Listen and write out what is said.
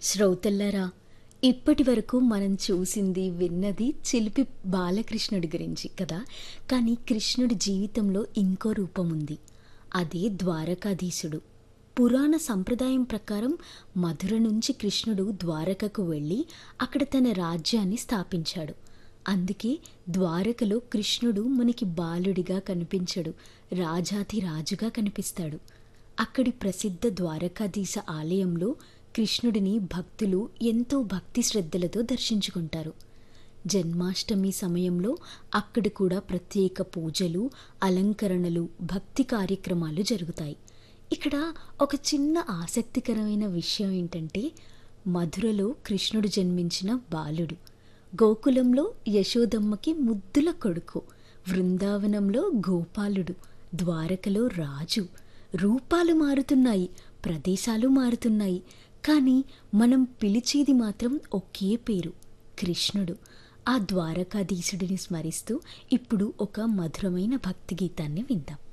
శ్రోతల్లారా ఇప్పటి వరకు మనం చూసింది విన్నది చిలిపి బాలకృష్ణుడి గురించి కదా కానీ కృష్ణుడి జీవితంలో ఇంకో రూపం ఉంది అదే ద్వారకాధీశుడు పురాణ సంప్రదాయం ప్రకారం మధుర నుంచి కృష్ణుడు ద్వారకకు వెళ్ళి అక్కడ తన రాజ్యాన్ని స్థాపించాడు అందుకే ద్వారకలో కృష్ణుడు మనకి బాలుడిగా కనిపించడు రాజాతి రాజుగా కనిపిస్తాడు అక్కడి ప్రసిద్ధ ద్వారకాధీశ ఆలయంలో కృష్ణుడిని భక్తులు ఎంతో భక్తి శ్రద్ధలతో దర్శించుకుంటారు జన్మాష్టమి సమయంలో అక్కడ కూడా ప్రత్యేక పూజలు అలంకరణలు భక్తి కార్యక్రమాలు జరుగుతాయి ఇక్కడ ఒక చిన్న ఆసక్తికరమైన విషయం ఏంటంటే మధురలో కృష్ణుడు జన్మించిన బాలుడు గోకులంలో యశోదమ్మకి ముద్దుల కొడుకు బృందావనంలో గోపాలుడు ద్వారకలో రాజు రూపాలు మారుతున్నాయి ప్రదేశాలు మారుతున్నాయి కానీ మనం పిలిచేది మాత్రం ఒకే పేరు కృష్ణుడు ఆ ద్వారకాధీశుడిని స్మరిస్తూ ఇప్పుడు ఒక మధురమైన భక్తి గీతాన్ని విందాం